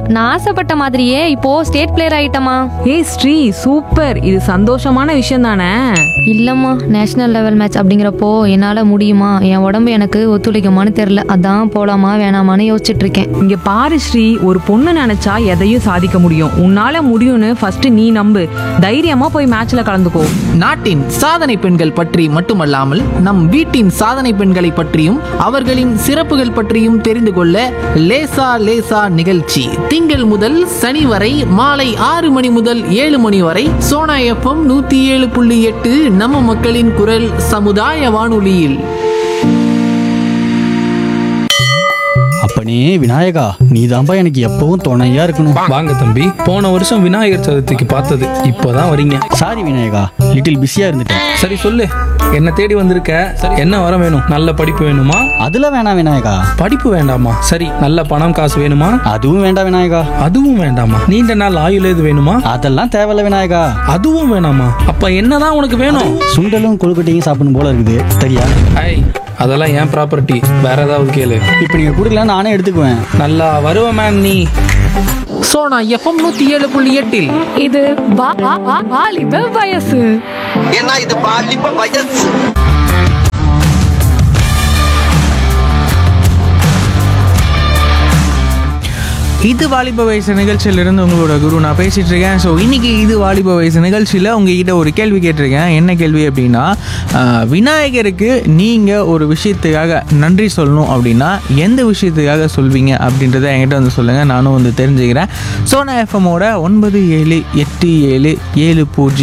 நான் ஆசைப்பட்ட மாதிரியே இப்போ ஸ்டேட் பிளேயர் ஆயிட்டமா ஏய் ஸ்ரீ சூப்பர் இது சந்தோஷமான விஷயம் தானே இல்லம்மா நேஷனல் லெவல் மேட்ச் அப்படிங்கிறப்போ என்னால முடியுமா என் உடம்பு எனக்கு ஒத்துழைக்குமான்னு தெரியல அதான் போலாமா வேணாமான்னு யோசிச்சுட்டு இருக்கேன் இங்க பாரு ஸ்ரீ ஒரு பொண்ணு நினைச்சா எதையும் சாதிக்க முடியும் உன்னால முடியும்னு ஃபர்ஸ்ட் நீ நம்பு தைரியமா போய் மேட்ச்ல கலந்துக்கோ நாட்டின் சாதனை பெண்கள் பற்றி மட்டுமல்லாமல் நம் வீட்டின் சாதனை பெண்களை பற்றியும் அவர்களின் சிறப்புகள் பற்றியும் தெரிந்து கொள்ள லேசா லேசா நிகழ்ச்சி திங்கள் முதல் சனி வரை மாலை ஆறு மணி முதல் ஏழு மணி வரை சோனா எஃப்எம் நூத்தி ஏழு புள்ளி எட்டு நம்ம மக்களின் குரல் சமுதாய வானொலியில் அப்பனே விநாயகா நீதான்பா எனக்கு எப்பவும் துணையா இருக்கணும் வாங்க தம்பி போன வருஷம் விநாயகர் சதுர்த்திக்கு பார்த்தது இப்போதான் வரீங்க சாரி விநாயகா லிட்டில் பிஸியா இருந்துட்டேன் சரி சொல்லு என்ன தேடி வந்திருக்க என்ன வர வேணும் நல்ல படிப்பு வேணுமா அதுல வேணாம் விநாயகா படிப்பு வேண்டாமா சரி நல்ல பணம் காசு வேணுமா அதுவும் வேண்டாம் விநாயகா அதுவும் வேண்டாமா நீண்ட நாள் ஆயுள் எது வேணுமா அதெல்லாம் தேவையில்ல விநாயகா அதுவும் வேணாமா அப்ப என்னதான் உனக்கு வேணும் சுண்டலும் கொழுக்கட்டையும் சாப்பிடணும் போல இருக்குது சரியா ஐ அதெல்லாம் ஏன் ப்ராப்பர்ட்டி வேற ஏதாவது கேளு இப்போ நீங்க கொடுக்கல நானே எடுத்துக்குவேன் நல்லா வருவ மேன் நீ சோனா எஃப்எம் நூத்தி ஏழு புள்ளி எட்டில் இது வா- வா- வா- வாலிப வயசு ஏன்னா இது பாலிப்ப வயசு இது வாலிப வயசு நிகழ்ச்சியிலிருந்து உங்களோட குரு நான் பேசிட்டு இருக்கேன் ஸோ இன்னைக்கு இது வாலிப வயசு நிகழ்ச்சியில் உங்ககிட்ட ஒரு கேள்வி கேட்டிருக்கேன் என்ன கேள்வி அப்படின்னா ஆஹ், விநாயகருக்கு நீங்கள் ஒரு விஷயத்துக்காக நன்றி சொல்லணும் அப்படின்னா எந்த விஷயத்துக்காக சொல்வீங்க அப்படின்றத என்கிட்ட வந்து சொல்லுங்கள் நானும் வந்து தெரிஞ்சுக்கிறேன் சோனா எஃப்எம்மோட ஒன்பது ஏழு எட்டு ஏழு ஏழு பூஜ்ஜியம்